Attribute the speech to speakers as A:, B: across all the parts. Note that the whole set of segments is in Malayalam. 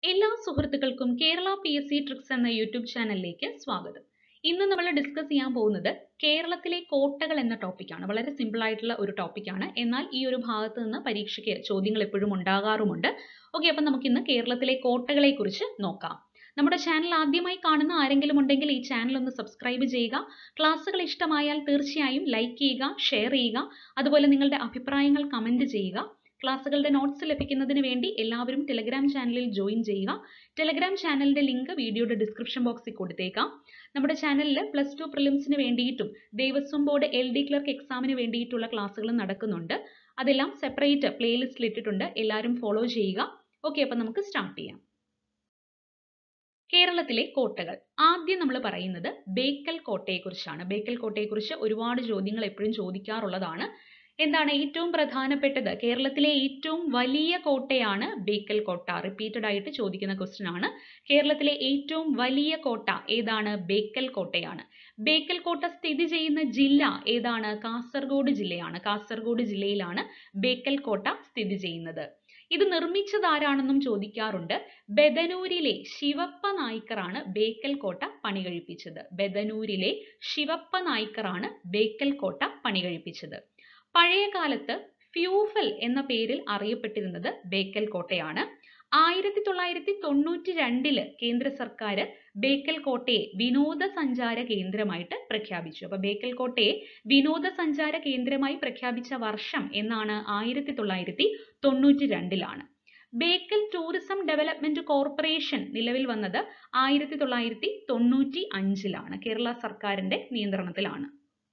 A: എല്ലാ സുഹൃത്തുക്കൾക്കും Kerala P S C tricks എന്ന യൂട്യൂബ് ചാനലിലേക്ക് സ്വാഗതം ഇന്ന് നമ്മൾ ഡിസ്കസ് ചെയ്യാൻ പോകുന്നത് കേരളത്തിലെ കോട്ടകൾ എന്ന ടോപ്പിക്കാണ് വളരെ സിമ്പിൾ ആയിട്ടുള്ള ഒരു ടോപ്പിക്കാണ് എന്നാൽ ഈ ഒരു ഭാഗത്ത് നിന്ന് പരീക്ഷയ്ക്ക് ചോദ്യങ്ങൾ എപ്പോഴും ഉണ്ടാകാറുമുണ്ട് ഓക്കെ അപ്പം നമുക്ക് ഇന്ന് കേരളത്തിലെ കോട്ടകളെ കുറിച്ച് നോക്കാം നമ്മുടെ ചാനൽ ആദ്യമായി കാണുന്ന ആരെങ്കിലും ഉണ്ടെങ്കിൽ ഈ ചാനൽ ഒന്ന് സബ്സ്ക്രൈബ് ചെയ്യുക ക്ലാസ്സുകൾ ഇഷ്ടമായാൽ തീർച്ചയായും ലൈക്ക് ചെയ്യുക ഷെയർ ചെയ്യുക അതുപോലെ നിങ്ങളുടെ അഭിപ്രായങ്ങൾ കമൻറ്റ് ചെയ്യുക ക്ലാസ്സുകളുടെ നോട്ട്സ് ലഭിക്കുന്നതിന് വേണ്ടി എല്ലാവരും ടെലഗ്രാം ചാനലിൽ ജോയിൻ ചെയ്യുക ടെലഗ്രാം ചാനലിന്റെ ലിങ്ക് വീഡിയോയുടെ ഡിസ്ക്രിപ്ഷൻ ബോക്സിൽ കൊടുത്തേക്കാം നമ്മുടെ ചാനലിൽ പ്ലസ് ടു പ്രിലിംസിന് വേണ്ടിയിട്ടും Devaswom board L D clerk എക്സാമിന് വേണ്ടിയിട്ടുള്ള ക്ലാസ്സുകൾ നടക്കുന്നുണ്ട് അതെല്ലാം സെപ്പറേറ്റ് പ്ലേലിസ്റ്റിൽ ഇട്ടിട്ടുണ്ട് എല്ലാവരും ഫോളോ ചെയ്യുക ഓക്കെ അപ്പം നമുക്ക് സ്റ്റാർട്ട് ചെയ്യാം കേരളത്തിലെ കോട്ടകൾ ആദ്യം നമ്മൾ പറയുന്നത് ബേക്കൽ കോട്ടയെക്കുറിച്ചാണ് ബേക്കൽ കോട്ടയെക്കുറിച്ച് ഒരുപാട് ചോദ്യങ്ങൾ എപ്പോഴും ചോദിക്കാറുള്ളതാണ് എന്താണ് ഏറ്റവും പ്രധാനപ്പെട്ടത് കേരളത്തിലെ ഏറ്റവും വലിയ കോട്ടയാണ് ബേക്കൽ കോട്ട റിപ്പീറ്റഡ് ആയിട്ട് ചോദിക്കുന്ന ക്വസ്റ്റ്യൻ ആണ് കേരളത്തിലെ ഏറ്റവും വലിയ കോട്ട ഏതാണ് ബേക്കൽ കോട്ടയാണ് ബേക്കൽ കോട്ട സ്ഥിതി ചെയ്യുന്ന ജില്ല ഏതാണ് കാസർഗോഡ് ജില്ലയാണ് കാസർഗോഡ് ജില്ലയിലാണ് ബേക്കൽ കോട്ട സ്ഥിതി ചെയ്യുന്നത് ഇത് നിർമ്മിച്ചത് ആരാണെന്നും ചോദിക്കാറുണ്ട് ബദനൂരിലെ ശിവപ്പ നായ്ക്കറാണ് ബേക്കൽ കോട്ട പണി കഴിപ്പിച്ചത് ബദനൂരിലെ ശിവപ്പ നായ്ക്കറാണ് ബേക്കൽ കോട്ട പണി കഴിപ്പിച്ചത് പഴയ കാലത്ത് ഫ്യൂഫൽ എന്ന പേരിൽ അറിയപ്പെട്ടിരുന്നത് ബേക്കൽ കോട്ടയാണ് ആയിരത്തി തൊള്ളായിരത്തി തൊണ്ണൂറ്റി രണ്ടില് കേന്ദ്ര സർക്കാർ ബേക്കൽ കോട്ടയെ വിനോദസഞ്ചാര കേന്ദ്രമായിട്ട് പ്രഖ്യാപിച്ചു അപ്പൊ ബേക്കൽ കോട്ടയെ വിനോദസഞ്ചാര കേന്ദ്രമായി പ്രഖ്യാപിച്ച വർഷം എന്നാണ് ആയിരത്തി തൊള്ളായിരത്തി തൊണ്ണൂറ്റി രണ്ടിലാണ് ബേക്കൽ ടൂറിസം ഡെവലപ്മെന്റ് കോർപ്പറേഷൻ നിലവിൽ വന്നത് ആയിരത്തി തൊള്ളായിരത്തി തൊണ്ണൂറ്റി അഞ്ചിലാണ് കേരള സർക്കാരിന്റെ നിയന്ത്രണത്തിലാണ്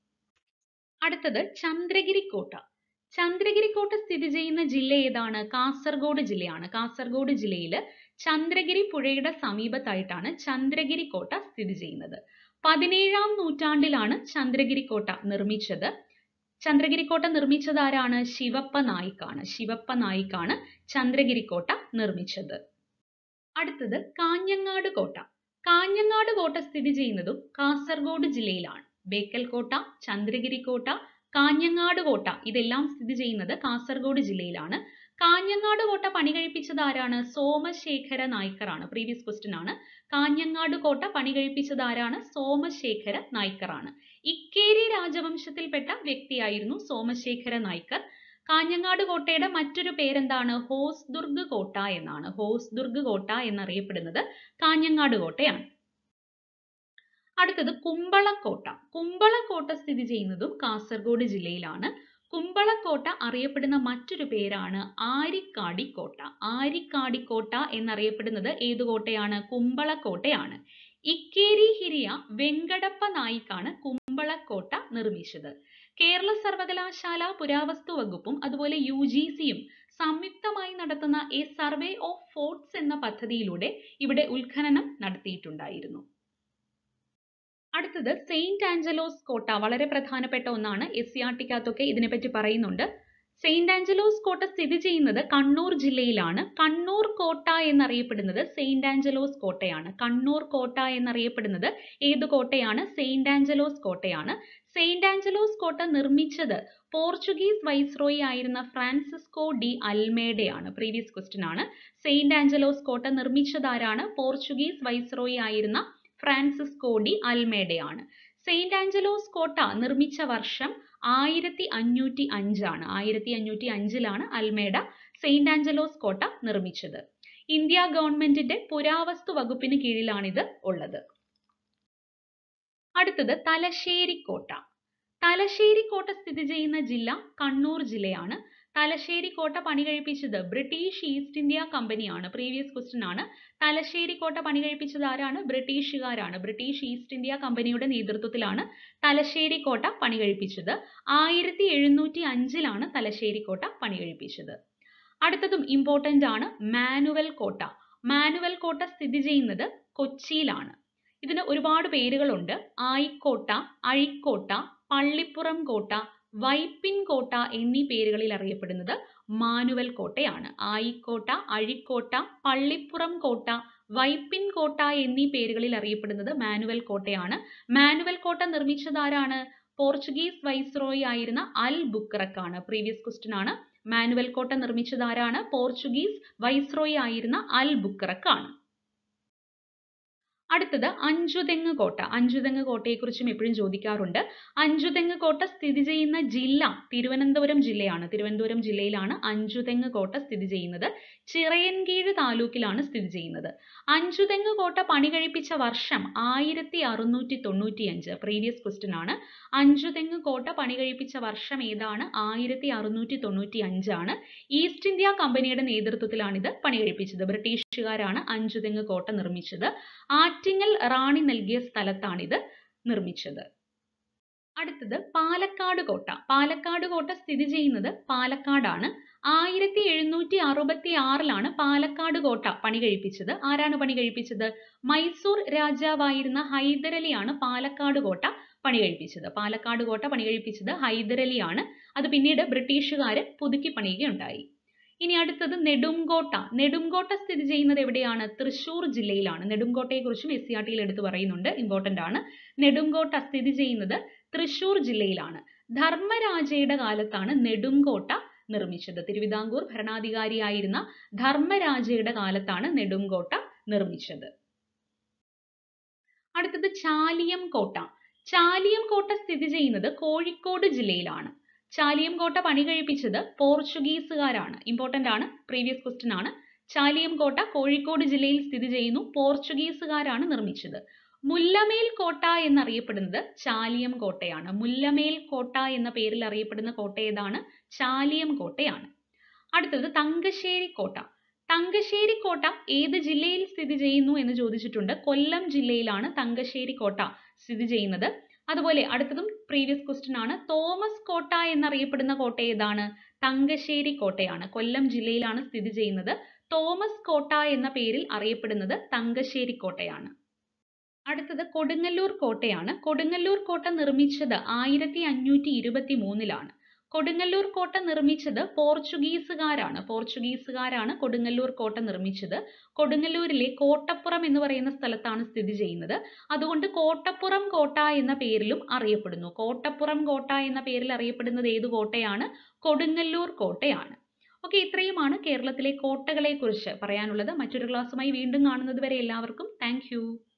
A: അടുത്തത് ചന്ദ്രഗിരി കോട്ട ചന്ദ്രഗിരി കോട്ട സ്ഥിതി ചെയ്യുന്ന ജില്ല ഏതാണ് കാസർഗോഡ് ജില്ലയാണ് കാസർഗോഡ് ജില്ലയിൽ ചന്ദ്രഗിരി പുഴയുടെ സമീപത്തായിട്ടാണ് ചന്ദ്രഗിരി കോട്ട സ്ഥിതി ചെയ്യുന്നത് പതിനേഴാം നൂറ്റാണ്ടിലാണ് ചന്ദ്രഗിരി കോട്ട നിർമ്മിച്ചത് ചന്ദ്രഗിരി കോട്ട നിർമ്മിച്ചത് ആരാണ് ശിവപ്പ നായിക്കാണ് ശിവപ്പ നായിക്കാണ് ചന്ദ്രഗിരി കോട്ട നിർമ്മിച്ചത് അടുത്തത് കാഞ്ഞങ്ങാട് കോട്ട കാഞ്ഞങ്ങാട് കോട്ട സ്ഥിതി ചെയ്യുന്നതും കാസർഗോഡ് ജില്ലയിലാണ് ബേക്കൽ കോട്ട ചന്ദ്രഗിരി കോട്ട കാഞ്ഞങ്ങാട് കോട്ട ഇതെല്ലാം സ്ഥിതി ചെയ്യുന്നത് കാസർഗോഡ് ജില്ലയിലാണ് കാഞ്ഞങ്ങാട് കോട്ട പണി കഴിപ്പിച്ചത് ആരാണ് സോമശേഖര നായ്ക്കറാണ് പ്രീവിയസ് ക്വസ്റ്റ്യൻ ആണ് കാഞ്ഞങ്ങാട് കോട്ട പണി കഴിപ്പിച്ചത് ആരാണ് സോമശേഖര നായ്ക്കറാണ് ഇക്കേരി രാജവംശത്തിൽപ്പെട്ട വ്യക്തിയായിരുന്നു സോമശേഖര നായ്ക്കർ കാഞ്ഞങ്ങാട് കോട്ടയുടെ മറ്റൊരു പേരെന്താണ് ഹോസ്ദുർഗ് കോട്ട എന്നാണ് ഹോസ്ദുർഗ് കോട്ട എന്നറിയപ്പെടുന്നത് കാഞ്ഞങ്ങാട് കോട്ടയാണ് അടുത്തത് കുമ്പളക്കോട്ട കുമ്പളക്കോട്ട സ്ഥിതി ചെയ്യുന്നതും കാസർഗോഡ് ജില്ലയിലാണ് കുമ്പളക്കോട്ട അറിയപ്പെടുന്ന മറ്റൊരു പേരാണ് ആരിക്കാടി കോട്ട ആരിക്കാടി കോട്ട എന്നറിയപ്പെടുന്നത് ഏത് കോട്ടയാണ് കുമ്പളക്കോട്ടയാണ് ഇക്കേരി ഹിരിയ വെങ്കടപ്പ നായിക്കാണ് കുമ്പളക്കോട്ട നിർമ്മിച്ചത് കേരള സർവകലാശാല പുരാവസ്തു വകുപ്പും അതുപോലെ യു ജി സിയും സംയുക്തമായി നടത്തുന്ന എ സർവേ ഓഫ് ഫോർട്ട്സ് എന്ന പദ്ധതിയിലൂടെ ഇവിടെ ഉത്ഖനനം നടത്തിയിട്ടുണ്ടായിരുന്നു അടുത്തത് സെയിന്റ് ആഞ്ചലോസ് കോട്ട വളരെ പ്രധാനപ്പെട്ട ഒന്നാണ് എസ് സി ആർ ടിക്കകത്തൊക്കെ ഇതിനെപ്പറ്റി പറയുന്നുണ്ട് സെയിന്റ് ആഞ്ചലോസ് കോട്ട സ്ഥിതി ചെയ്യുന്നത് കണ്ണൂർ ജില്ലയിലാണ് കണ്ണൂർ കോട്ട എന്നറിയപ്പെടുന്നത് സെയിന്റ് ആഞ്ചലോസ് കോട്ടയാണ് കണ്ണൂർ കോട്ട എന്നറിയപ്പെടുന്നത് ഏത് കോട്ടയാണ് സെയിന്റ് ആഞ്ചലോസ് കോട്ടയാണ് സെയിന്റ് ആഞ്ചലോസ് കോട്ട നിർമ്മിച്ചത് പോർച്ചുഗീസ് വൈസ്രോയി ആയിരുന്ന ഫ്രാൻസിസ്കോ ഡി അൽമേഡയാണ് പ്രീവിയസ് ക്വസ്റ്റ്യൻ ആണ് സെയിന്റ് ആഞ്ചലോസ് കോട്ട നിർമ്മിച്ചതാരാണ് പോർച്ചുഗീസ് വൈസ്രോയി ആയിരുന്ന ഫ്രാൻസിസ്കോ ഡി അൽമേഡയാണ് സെയിന്റ് ആഞ്ചലോസ് കോട്ട നിർമ്മിച്ച വർഷം ആയിരത്തി അഞ്ഞൂറ്റി അഞ്ചാണ് ആയിരത്തി അഞ്ഞൂറ്റി അഞ്ചിലാണ് അൽമേഡ സെയിന്റ് ആഞ്ചലോസ് കോട്ട നിർമ്മിച്ചത് ഇന്ത്യ ഗവൺമെന്റിന്റെ പുരാവസ്തു വകുപ്പിന് കീഴിലാണിത് ഉള്ളത് അടുത്തത് തലശ്ശേരി കോട്ട തലശ്ശേരി കോട്ട സ്ഥിതി ചെയ്യുന്ന ജില്ല കണ്ണൂർ ജില്ലയാണ് തലശ്ശേരി കോട്ട പണി കഴിപ്പിച്ചത് ബ്രിട്ടീഷ് ഈസ്റ്റ് ഇന്ത്യ കമ്പനിയാണ് പ്രീവിയസ് ക്വസ്റ്റ്യൻ ആണ് തലശ്ശേരി കോട്ട പണി കഴിപ്പിച്ചത് ആരാണ് ബ്രിട്ടീഷുകാരാണ് ബ്രിട്ടീഷ് ഈസ്റ്റ് ഇന്ത്യ കമ്പനിയുടെ നേതൃത്വത്തിലാണ് തലശ്ശേരി കോട്ട പണി കഴിപ്പിച്ചത് ആയിരത്തി എഴുന്നൂറ്റി അഞ്ചിലാണ് തലശ്ശേരി കോട്ട പണി കഴിപ്പിച്ചത് അടുത്തതും ഇമ്പോർട്ടൻ്റ് ആണ് മാനുവൽ കോട്ട മാനുവൽ കോട്ട സ്ഥിതി ചെയ്യുന്നത് കൊച്ചിയിലാണ് ഇതിന് ഒരുപാട് പേരുകളുണ്ട് ആയിക്കോട്ട അഴിക്കോട്ട പള്ളിപ്പുറം കോട്ട വൈപ്പിൻ കോട്ട എന്നീ പേരുകളിൽ അറിയപ്പെടുന്നത് മാനുവൽ കോട്ടയാണ് ആയിക്കോട്ട അഴിക്കോട്ട പള്ളിപ്പുറം കോട്ട വൈപ്പിൻ കോട്ട എന്നീ പേരുകളിൽ അറിയപ്പെടുന്നത് മാനുവൽ കോട്ടയാണ് മാനുവൽ കോട്ട നിർമ്മിച്ചത് ആരാണ് പോർച്ചുഗീസ് വൈസ്രോയി ആയിരുന്ന അൽ ബുക്രക്കാണ് പ്രീവിയസ് ക്വസ്റ്റ്യൻ ആണ് മാനുവൽ കോട്ട നിർമ്മിച്ചത് ആരാണ് പോർച്ചുഗീസ് വൈസ്രോയി ആയിരുന്ന അൽ ബുക്കറക്ക് ആണ് അടുത്തത് അഞ്ചുതെങ്ങ് കോട്ട അഞ്ചുതെങ്ങ് കോട്ടയെക്കുറിച്ചും എപ്പോഴും ചോദിക്കാറുണ്ട് അഞ്ചുതെങ്ങ് കോട്ട സ്ഥിതി ചെയ്യുന്ന ജില്ല തിരുവനന്തപുരം ജില്ലയാണ് തിരുവനന്തപുരം ജില്ലയിലാണ് അഞ്ചുതെങ്ങ് കോട്ട സ്ഥിതി ചെയ്യുന്നത് ചിറയൻകീഴ് താലൂക്കിലാണ് സ്ഥിതി ചെയ്യുന്നത് അഞ്ചുതെങ്ങ് കോട്ട പണി കഴിപ്പിച്ച വർഷം ആയിരത്തി അറുന്നൂറ്റി തൊണ്ണൂറ്റി അഞ്ച് പ്രീവിയസ് ക്വസ്റ്റ്യൻ ആണ് അഞ്ചുതെങ്ങ് കോട്ട പണി കഴിപ്പിച്ച വർഷം ഏതാണ് ആയിരത്തി അറുന്നൂറ്റി തൊണ്ണൂറ്റി അഞ്ചാണ് ഈസ്റ്റ് ഇന്ത്യ കമ്പനിയുടെ നേതൃത്വത്തിലാണ് ഇത് പണി കഴിപ്പിച്ചത് ബ്രിട്ടീഷുകാരാണ് അഞ്ചുതെങ്ങ് കോട്ട നിർമ്മിച്ചത് ആറ്റിങ്ങൽ റാണി നൽകിയ സ്ഥലത്താണിത് നിർമ്മിച്ചത് അടുത്തത് പാലക്കാട് കോട്ട പാലക്കാട് കോട്ട സ്ഥിതി ചെയ്യുന്നത് പാലക്കാടാണ് ആയിരത്തി എഴുന്നൂറ്റി അറുപത്തി ആറിലാണ് പാലക്കാട് കോട്ട പണി കഴിപ്പിച്ചത് ആരാണ് പണി കഴിപ്പിച്ചത് മൈസൂർ രാജാവായിരുന്ന ഹൈദരലിയാണ് പാലക്കാട് കോട്ട പണി കഴിപ്പിച്ചത് പാലക്കാട് കോട്ട പണി കഴിപ്പിച്ചത് ഹൈദരലിയാണ് അത് പിന്നീട് ബ്രിട്ടീഷുകാർ പുതുക്കി പണിയുകയുണ്ടായി ഇനി അടുത്തത് നെടുങ്കോട്ട നെടുങ്കോട്ട സ്ഥിതി ചെയ്യുന്നത് എവിടെയാണ് തൃശൂർ ജില്ലയിലാണ് നെടുങ്കോട്ടയെക്കുറിച്ചും എസ് സി ആർ ടിയിൽ എടുത്ത് പറയുന്നുണ്ട് ഇമ്പോർട്ടൻ്റ് ആണ് നെടുങ്കോട്ട സ്ഥിതി ചെയ്യുന്നത് തൃശൂർ ജില്ലയിലാണ് ധർമ്മരാജയുടെ കാലത്താണ് നെടുങ്കോട്ട നിർമ്മിച്ചത് തിരുവിതാംകൂർ ഭരണാധികാരിയായിരുന്ന ധർമ്മരാജയുടെ കാലത്താണ് നെടുങ്കോട്ട നിർമ്മിച്ചത് അടുത്തത് ചാലിയം കോട്ട ചാലിയം കോട്ട സ്ഥിതി ചെയ്യുന്നത് കോഴിക്കോട് ജില്ലയിലാണ് ചാലിയം കോട്ട പണി കഴിപ്പിച്ചത് പോർച്ചുഗീസുകാരാണ് ഇമ്പോർട്ടൻ്റ് ആണ് പ്രീവിയസ് ക്വസ്റ്റ്യൻ ആണ് ചാലിയം കോട്ട കോഴിക്കോട് ജില്ലയിൽ സ്ഥിതി ചെയ്യുന്നു പോർച്ചുഗീസുകാരാണ് നിർമ്മിച്ചത് മുല്ലമേൽ കോട്ട എന്നറിയപ്പെടുന്നത് ചാലിയം കോട്ടയാണ് മുല്ലമേൽ കോട്ട എന്ന പേരിൽ അറിയപ്പെടുന്ന കോട്ട ഏതാണ് ചാലിയം കോട്ടയാണ് അടുത്തത് തങ്കശ്ശേരി കോട്ട തങ്കശ്ശേരി കോട്ട ഏത് ജില്ലയിൽ സ്ഥിതി ചെയ്യുന്നു എന്ന് ചോദിച്ചിട്ടുണ്ട് കൊല്ലം ജില്ലയിലാണ് തങ്കശ്ശേരി കോട്ട സ്ഥിതി ചെയ്യുന്നത് അതുപോലെ അടുത്തതും പ്രീവിയസ് ക്വസ്റ്റ്യൻ ആണ് തോമസ് കോട്ട എന്നറിയപ്പെടുന്ന കോട്ട ഏതാണ് തങ്കശ്ശേരി കോട്ടയാണ് കൊല്ലം ജില്ലയിലാണ് സ്ഥിതി ചെയ്യുന്നത് തോമസ് കോട്ട എന്ന പേരിൽ അറിയപ്പെടുന്നത് തങ്കശ്ശേരി കോട്ടയാണ് അടുത്തത് കൊടുങ്ങല്ലൂർ കോട്ടയാണ് കൊടുങ്ങല്ലൂർ കോട്ട നിർമ്മിച്ചത് ആയിരത്തി അഞ്ഞൂറ്റി ഇരുപത്തി മൂന്നിലാണ് കൊടുങ്ങല്ലൂർ കോട്ട നിർമ്മിച്ചത് പോർച്ചുഗീസുകാരാണ് പോർച്ചുഗീസുകാരാണ് കൊടുങ്ങല്ലൂർ കോട്ട നിർമ്മിച്ചത് കൊടുങ്ങല്ലൂരിലെ കോട്ടപ്പുറം എന്ന് പറയുന്ന സ്ഥലത്താണ് സ്ഥിതി ചെയ്യുന്നത് അതുകൊണ്ട് കോട്ടപ്പുറം കോട്ട എന്ന പേരിലും അറിയപ്പെടുന്നു കോട്ടപ്പുറം കോട്ട എന്ന പേരിൽ അറിയപ്പെടുന്നത് ഏത് കോട്ടയാണ് കൊടുങ്ങല്ലൂർ കോട്ടയാണ് ഓക്കെ ഇത്രയുമാണ് കേരളത്തിലെ കോട്ടകളെ കുറിച്ച് പറയാനുള്ളത് മറ്റൊരു ക്ലാസ്സുമായി വീണ്ടും കാണുന്നത് വരെ എല്ലാവർക്കും താങ്ക്